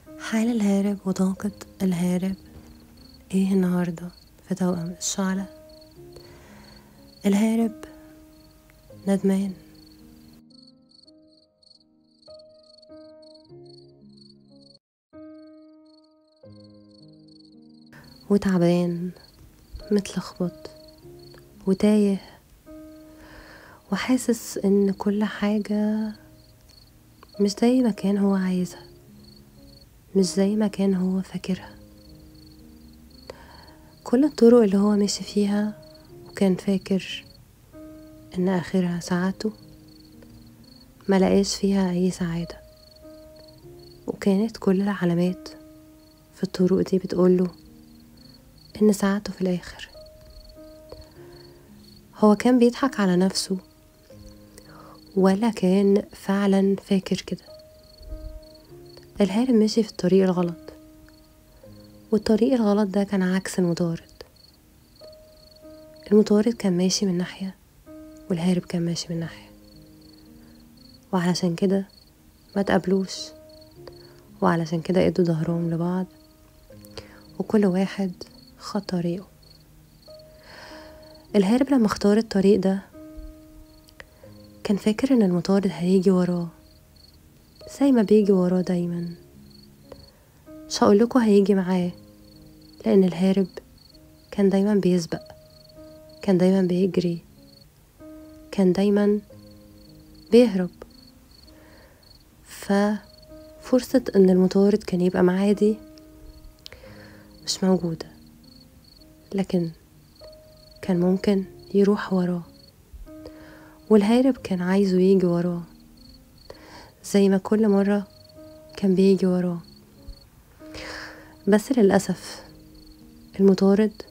حال الهارب وطاقة الهارب ايه النهاردة في توأم الشعلة الهارب ندمان وتعبان متلخبط وتايه وحاسس ان كل حاجة مش زي ما كان هو عايزها مش زي ما كان هو فاكرها كل الطرق اللي هو ماشي فيها وكان فاكر ان اخرها سعادته ما لقاش فيها اي سعادة وكانت كل العلامات في الطرق دي بتقوله ان سعادته في الاخر هو كان بيضحك على نفسه ولا كان فعلا فاكر كده الهارب مشي في الطريق الغلط والطريق الغلط ده كان عكس المطارد المطارد كان ماشي من ناحية والهارب كان ماشي من ناحية وعلشان كده ما تقابلوش وعلشان كده ادوا ظهرهم لبعض وكل واحد خد طريقه الهارب لما اختار الطريق ده كان فاكر ان المطارد هيجي وراه زي ما بيجي وراه دايما مش هقولكوا هيجي معاه لان الهارب كان دايما بيسبق كان دايما بيجري كان دايما بيهرب ففرصة ان المطارد كان يبقى معاه دي مش موجودة لكن كان ممكن يروح وراه والهارب كان عايزه يجي وراه زي ما كل مرة كان بيجي وراه بس للأسف المطارد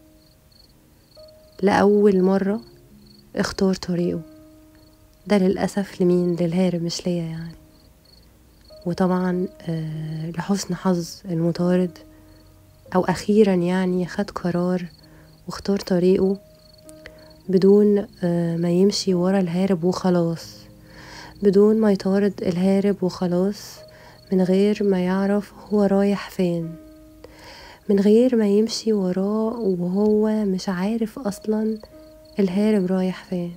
لأول مرة اختار طريقه ده للأسف لمين للهارب مش ليا يعني وطبعا آه لحسن حظ المطارد أو أخيرا يعني خد قرار واختار طريقه بدون آه ما يمشي ورا الهارب وخلاص بدون ما يطارد الهارب وخلاص من غير ما يعرف هو رايح فين من غير ما يمشي وراه وهو مش عارف اصلا الهارب رايح فين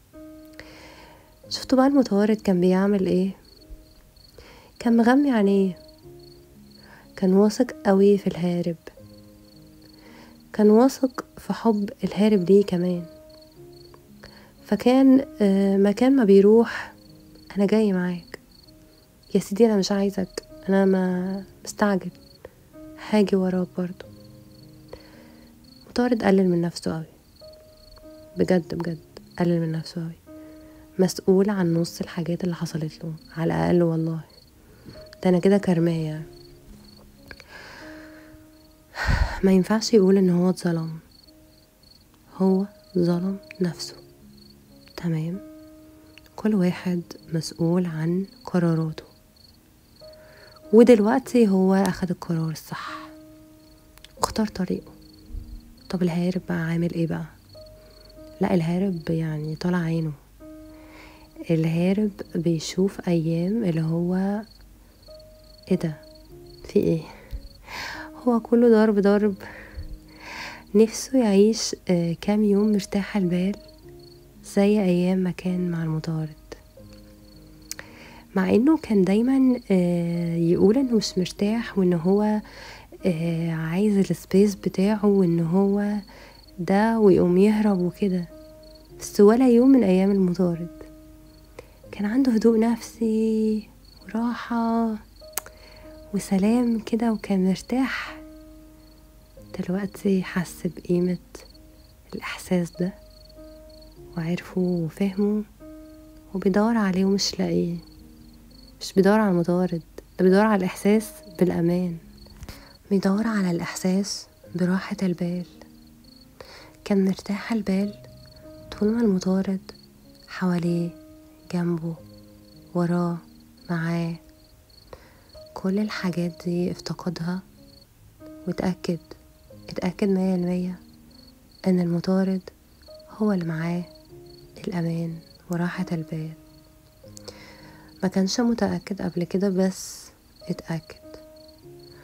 شفتوا بقى المطارد كان بيعمل ايه كان مغمي عينيه كان واثق قوي في الهارب كان واثق في حب الهارب ليه كمان فكان آه مكان ما بيروح انا جاي معاك يا سيدي انا مش عايزك انا ما مستعجل هاجي وراك برضو مطارد قلل من نفسه قوي بجد بجد قلل من نفسه قوي مسؤول عن نص الحاجات اللي حصلت له على الاقل والله ده انا كده كرماه يعني ما ينفعش يقول ان هو اتظلم هو ظلم نفسه تمام كل واحد مسؤول عن قراراته ودلوقتي هو أخد القرار الصح واختار طريقه طب الهارب بقى عامل ايه بقى لا الهارب يعني طالع عينه الهارب بيشوف ايام اللي هو ايه ده في ايه هو كله ضرب ضرب نفسه يعيش كام يوم مرتاح البال زي ايام ما كان مع المطارد مع انه كان دايما يقول انه مش مرتاح وان هو عايز السبيس بتاعه وان هو ده ويقوم يهرب وكده بس ولا يوم من ايام المطارد كان عنده هدوء نفسي وراحة وسلام كده وكان مرتاح دلوقتي حس بقيمة الإحساس ده وعرفه وفهمه وبيدور عليه ومش لاقيه مش بيدور على المطارد ده بيدور على الإحساس بالأمان بيدور على الإحساس براحة البال كان مرتاح البال طول ما المطارد حواليه جنبه وراه معاه كل الحاجات دي افتقدها واتأكد اتأكد مية المية ان المطارد هو اللي معاه الأمان وراحة البال ما كانش متأكد قبل كده بس اتأكد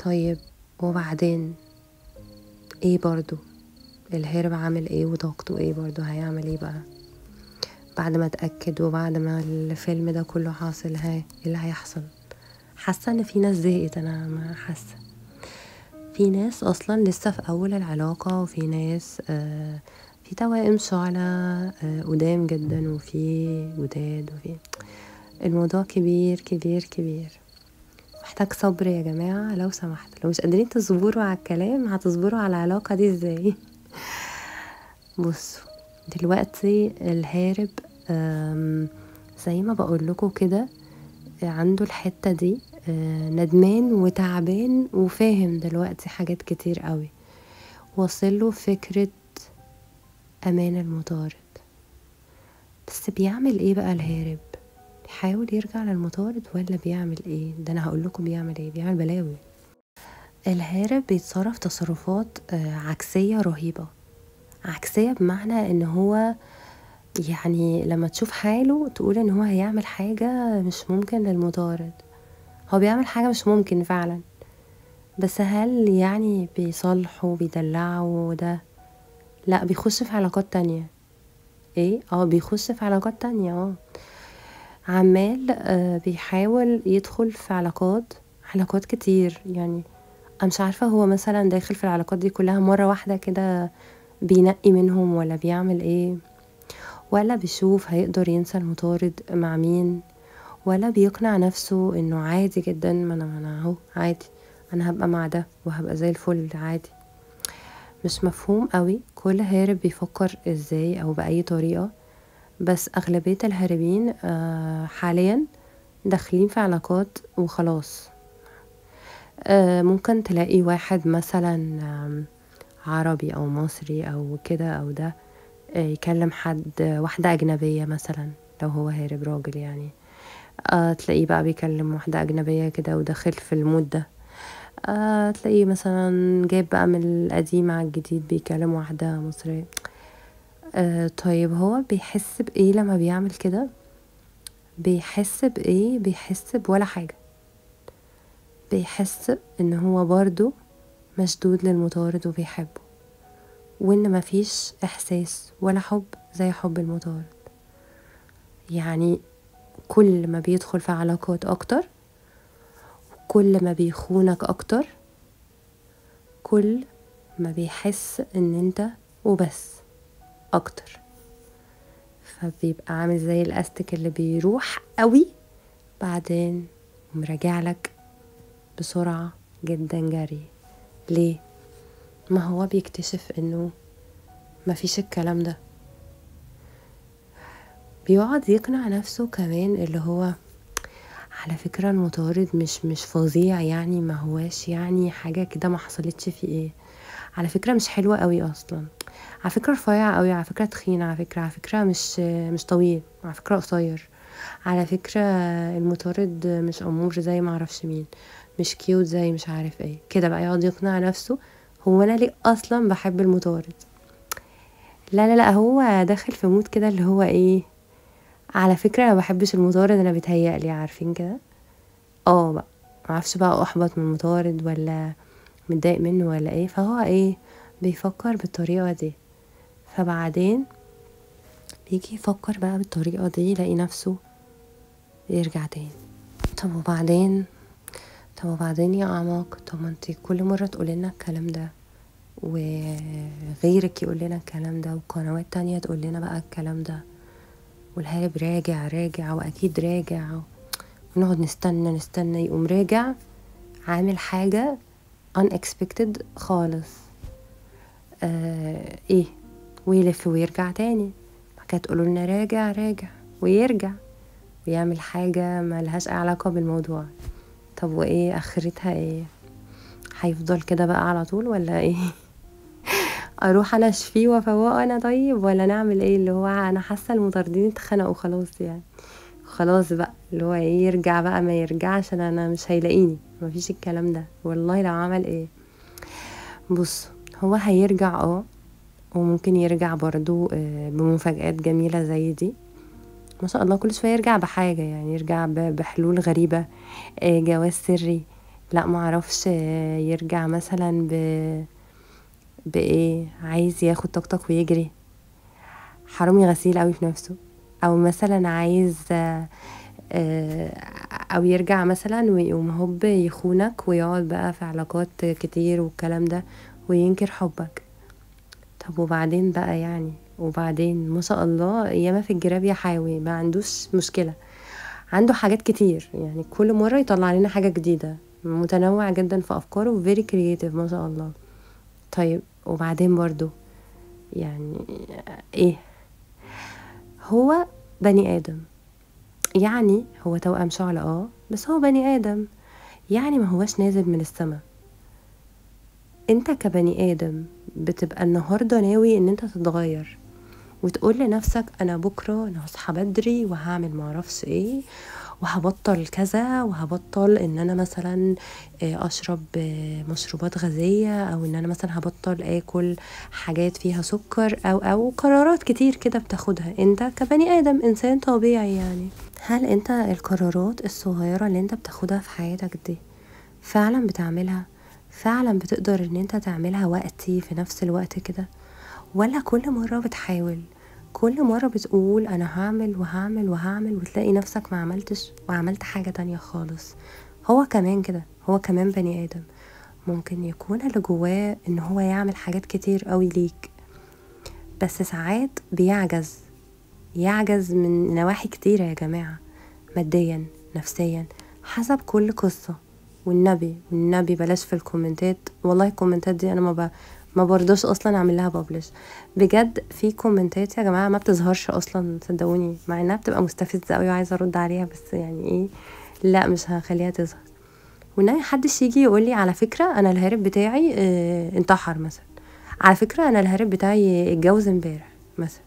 طيب وبعدين ايه برضو الهرب عامل ايه وطاقته ايه برضو هيعمل ايه بقى بعد ما اتأكد وبعد ما الفيلم ده كله حاصل ها ايه اللي هيحصل حاسة ان في ناس زهقت انا ما حاسة في ناس اصلا لسه في اول العلاقة وفي ناس آه في توائم شعلة آه قدام جدا وفي جداد وفي الموضوع كبير كبير كبير محتاج صبر يا جماعة لو سمحت لو مش قادرين تصبروا على الكلام هتصبروا على العلاقة دي ازاي بصوا دلوقتي الهارب آم، زي ما بقول لكم كده عنده الحتة دي آه، ندمان وتعبان وفاهم دلوقتي حاجات كتير قوي وصله فكرة أمان المطارد بس بيعمل ايه بقى الهارب بيحاول يرجع للمطارد ولا بيعمل ايه ده انا هقول لكم بيعمل ايه بيعمل بلاوي الهارب بيتصرف تصرفات آه، عكسية رهيبة عكسية بمعنى ان هو يعني لما تشوف حاله تقول ان هو هيعمل حاجة مش ممكن للمطارد هو بيعمل حاجة مش ممكن فعلا بس هل يعني بيصالحه بيدلعه وده لا بيخش في علاقات تانية ايه اه بيخش في علاقات تانية اه عمال آه بيحاول يدخل في علاقات علاقات كتير يعني انا مش عارفة هو مثلا داخل في العلاقات دي كلها مرة واحدة كده بينقي منهم ولا بيعمل ايه ولا بيشوف هيقدر ينسى المطارد مع مين ولا بيقنع نفسه انه عادي جدا ما انا ما انا اهو عادي انا هبقى مع ده وهبقى زي الفل عادي مش مفهوم قوي كل هارب بيفكر ازاي او باي طريقه بس اغلبيه الهاربين آه، حاليا داخلين في علاقات وخلاص آه، ممكن تلاقي واحد مثلا آم، عربي او مصري او كده او ده آه، يكلم حد واحده اجنبيه مثلا لو هو هارب راجل يعني آه تلاقيه بقى بيكلم واحدة أجنبية كده وداخل في المود ده آه تلاقيه مثلا جايب بقى من القديم على الجديد بيكلم واحدة مصرية آه طيب هو بيحس بإيه لما بيعمل كده بيحس بإيه بيحس بولا حاجة بيحس إن هو برضو مشدود للمطارد وبيحبه وإن مفيش إحساس ولا حب زي حب المطارد يعني كل ما بيدخل في علاقات اكتر كل ما بيخونك اكتر كل ما بيحس ان انت وبس اكتر فبيبقى عامل زي الاستك اللي بيروح قوي بعدين مراجع لك بسرعة جدا جري ليه ما هو بيكتشف انه مفيش الكلام ده بيقعد يقنع نفسه كمان اللي هو على فكرة المطارد مش مش فظيع يعني ما هواش يعني حاجة كده ما حصلتش فيه ايه على فكرة مش حلوة قوي اصلا على فكرة رفيع قوي على فكرة تخين على فكرة على فكرة مش مش طويل على فكرة قصير على فكرة المطارد مش أمور زي ما اعرفش مين مش كيوت زي مش عارف ايه كده بقى يقعد يقنع نفسه هو انا ليه اصلا بحب المطارد لا لا لا هو داخل في مود كده اللي هو ايه على فكرة انا بحبش المطارد انا بيتهيألي عارفين كده اه بقى معرفش بقى احبط من المطارد ولا متضايق منه ولا ايه فهو ايه بيفكر بالطريقة دي فبعدين بيجي يفكر بقى بالطريقة دي يلاقي نفسه يرجع تاني طب وبعدين طب وبعدين يا اعماق طب ما انتي كل مرة تقولي لنا الكلام ده وغيرك يقول لنا الكلام ده وقنوات تانية تقول لنا بقى الكلام ده والهارب راجع راجع واكيد راجع ونقعد نستنى نستنى يقوم راجع عامل حاجة unexpected خالص آه ايه ويلف ويرجع تاني بعد كده تقولوا لنا راجع راجع ويرجع ويعمل حاجة ملهاش أي علاقة بالموضوع طب وايه اخرتها ايه هيفضل كده بقى على طول ولا ايه اروح انا اشفيه وافوقه انا طيب ولا نعمل ايه اللي هو انا حاسه المطاردين اتخنقوا خلاص يعني خلاص بقى اللي هو ايه يرجع بقى ما يرجعش انا انا مش هيلاقيني مفيش الكلام ده والله لو عمل ايه بص هو هيرجع اه وممكن يرجع برضو آه، بمفاجآت جميلة زي دي ما شاء الله كل شوية يرجع بحاجة يعني يرجع ب- بحلول غريبة آه، جواز سري لا معرفش يرجع مثلا ب بايه عايز ياخد طاقتك ويجري حرامي غسيل قوي في نفسه او مثلا عايز آه، آه، او يرجع مثلا ويقوم هوب يخونك ويقعد بقى في علاقات كتير والكلام ده وينكر حبك طب وبعدين بقى يعني وبعدين ما شاء الله ياما في الجراب يا حاوي ما عندوش مشكلة عنده حاجات كتير يعني كل مرة يطلع لنا حاجة جديدة متنوع جدا في أفكاره very creative ما شاء الله طيب وبعدين برضو يعني ايه هو بني آدم يعني هو توأم شعلة اه بس هو بني آدم يعني ما هوش نازل من السما انت كبني آدم بتبقى النهاردة ناوي ان انت تتغير وتقول لنفسك انا بكرة انا هصحى بدري وهعمل معرفش ايه وهبطل كذا وهبطل ان انا مثلا آه، اشرب آه، مشروبات غازية او ان انا مثلا هبطل اكل حاجات فيها سكر او او قرارات كتير كده بتاخدها انت كبني ادم انسان طبيعي يعني هل انت القرارات الصغيرة اللي انت بتاخدها في حياتك دي فعلا بتعملها فعلا بتقدر ان انت تعملها وقتي في نفس الوقت كده ولا كل مرة بتحاول كل مرة بتقول أنا هعمل وهعمل وهعمل وتلاقي نفسك ما عملتش وعملت حاجة تانية خالص هو كمان كده هو كمان بني آدم ممكن يكون اللي جواه إن هو يعمل حاجات كتير قوي ليك بس ساعات بيعجز يعجز من نواحي كتيرة يا جماعة ماديا نفسيا حسب كل قصة والنبي والنبي بلاش في الكومنتات والله الكومنتات دي انا ما ب... ما برضاش اصلا اعمل لها ببلش بجد في كومنتات يا جماعه ما بتظهرش اصلا صدقوني مع انها بتبقى مستفزه قوي وعايزه ارد عليها بس يعني ايه لا مش هخليها تظهر وان اي حدش يجي يقول لي على فكره انا الهارب بتاعي اه انتحر مثلا على فكره انا الهارب بتاعي اتجوز امبارح مثلا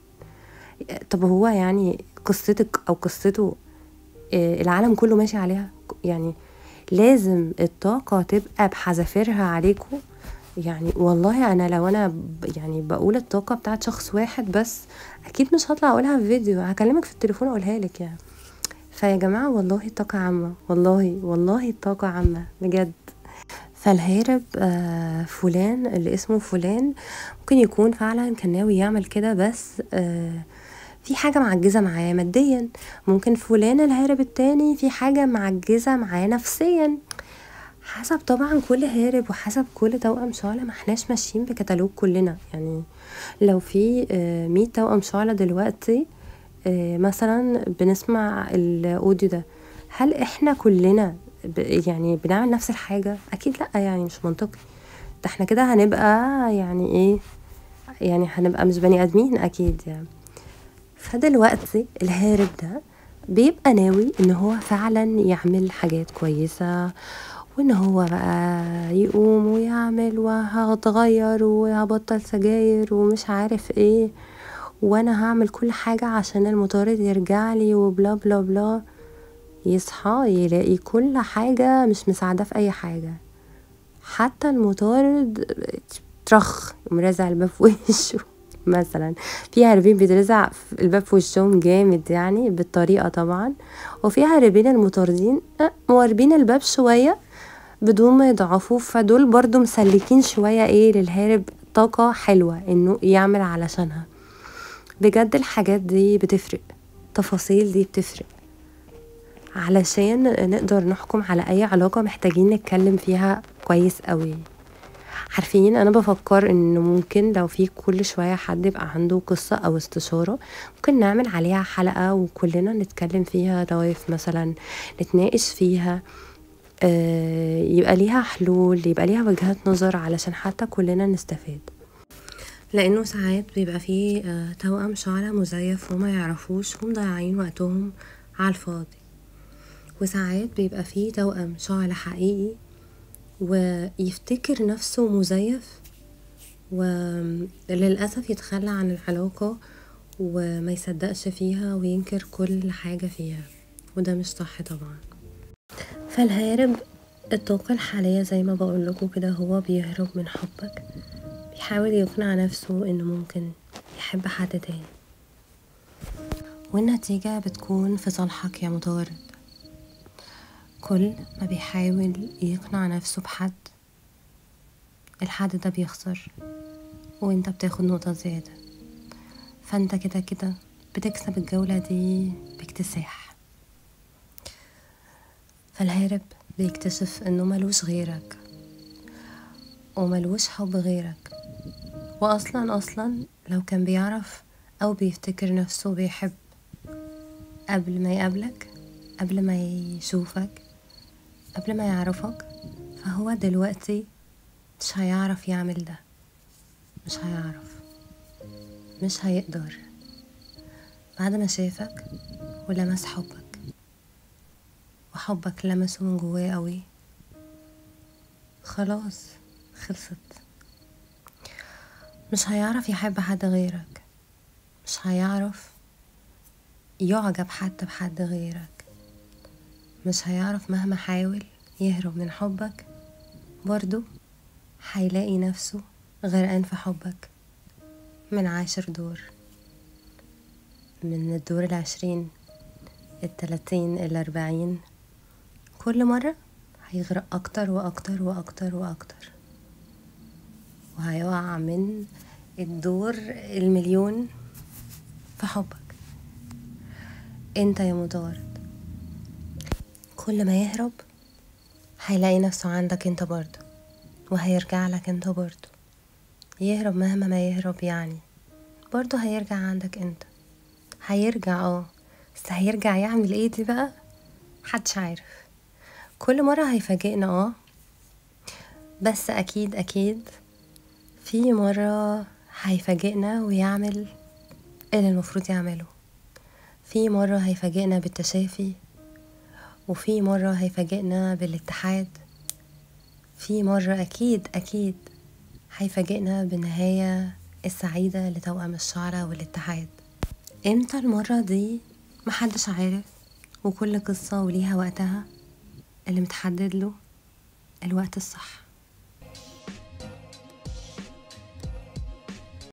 طب هو يعني قصتك او قصته اه العالم كله ماشي عليها يعني لازم الطاقة تبقى بحذافيرها عليكم يعني والله انا لو انا ب- يعني بقول الطاقة بتاعت شخص واحد بس اكيد مش هطلع اقولها في فيديو هكلمك في التليفون اقولها لك يعني فيا جماعة والله الطاقة عامة والله والله الطاقة عامة بجد فالهارب آه فلان اللي اسمه فلان ممكن يكون فعلا كان ناوي يعمل كده بس آه في حاجة معجزة معاه ماديا ممكن فلان الهارب التاني في حاجة معجزة معاه نفسيا حسب طبعا كل هارب وحسب كل توأم شعلة ما احناش ماشيين بكتالوج كلنا يعني لو في آه، مية توأم شعلة دلوقتي آه، مثلا بنسمع الاوديو ده هل احنا كلنا ب- يعني بنعمل نفس الحاجة اكيد لا يعني مش منطقي ده احنا كده هنبقى يعني ايه يعني هنبقى مش بني ادمين اكيد يعني فدلوقتي الهارب ده بيبقى ناوي ان هو فعلا يعمل حاجات كويسة وان هو بقى يقوم ويعمل وهتغير وهبطل سجاير ومش عارف ايه وانا هعمل كل حاجة عشان المطارد يرجع لي وبلا بلا بلا يصحى يلاقي كل حاجة مش مساعدة في اي حاجة حتى المطارد ترخ يقوم رازع الباب في وشه مثلا في هاربين بيترزع في الباب في وشهم جامد يعني بالطريقة طبعا وفي هاربين المطاردين آه، مواربين الباب شوية بدون ما يضعفوه فدول برضو مسلكين شوية ايه للهارب طاقة حلوة انه يعمل علشانها بجد الحاجات دي بتفرق التفاصيل دي بتفرق علشان نقدر نحكم على اي علاقة محتاجين نتكلم فيها كويس قوي عارفين انا بفكر انه ممكن لو في كل شوية حد يبقى عنده قصة او استشارة ممكن نعمل عليها حلقة وكلنا نتكلم فيها ضيف مثلا نتناقش فيها آه، يبقى ليها حلول يبقى ليها وجهات نظر علشان حتى كلنا نستفاد لانه ساعات بيبقى فيه آه، توأم شعلة مزيف وما يعرفوش ومضيعين وقتهم على الفاضي وساعات بيبقى فيه توأم شعلة حقيقي ويفتكر نفسه مزيف وللأسف يتخلى عن العلاقة وما يصدقش فيها وينكر كل حاجة فيها وده مش صح طبعا فالهارب الطاقة الحالية زي ما بقول لكم كده هو بيهرب من حبك بيحاول يقنع نفسه انه ممكن يحب حد تاني والنتيجة بتكون في صالحك يا مطارد كل ما بيحاول يقنع نفسه بحد الحد ده بيخسر وانت بتاخد نقطة زيادة فانت كده كده بتكسب الجولة دي باكتساح فالهارب بيكتشف انه ملوش غيرك وملوش حب غيرك واصلا اصلا لو كان بيعرف او بيفتكر نفسه بيحب قبل ما يقابلك قبل ما يشوفك قبل ما يعرفك فهو دلوقتي مش هيعرف يعمل ده مش هيعرف مش هيقدر بعد ما شافك ولمس حبك وحبك لمسه من جواه قوي خلاص خلصت مش هيعرف يحب حد غيرك مش هيعرف يعجب حتى بحد غيرك مش هيعرف مهما حاول يهرب من حبك برضو هيلاقي نفسه غرقان في حبك من عاشر دور من الدور العشرين التلاتين الأربعين كل مرة هيغرق أكتر وأكتر وأكتر وأكتر وهيقع من الدور المليون في حبك انت يا متورط كل ما يهرب هيلاقي نفسه عندك انت برضه وهيرجع لك انت برضه يهرب مهما ما يهرب يعني برضه هيرجع عندك انت هيرجع اه بس هيرجع يعمل ايه دي بقى محدش عارف كل مرة هيفاجئنا اه بس اكيد اكيد في مرة هيفاجئنا ويعمل اللي المفروض يعمله في مرة هيفاجئنا بالتشافي وفي مرة هيفاجئنا بالاتحاد في مرة أكيد أكيد هيفاجئنا بالنهاية السعيدة لتوأم الشعرة والاتحاد امتى المرة دي محدش عارف وكل قصة وليها وقتها اللي متحدد له الوقت الصح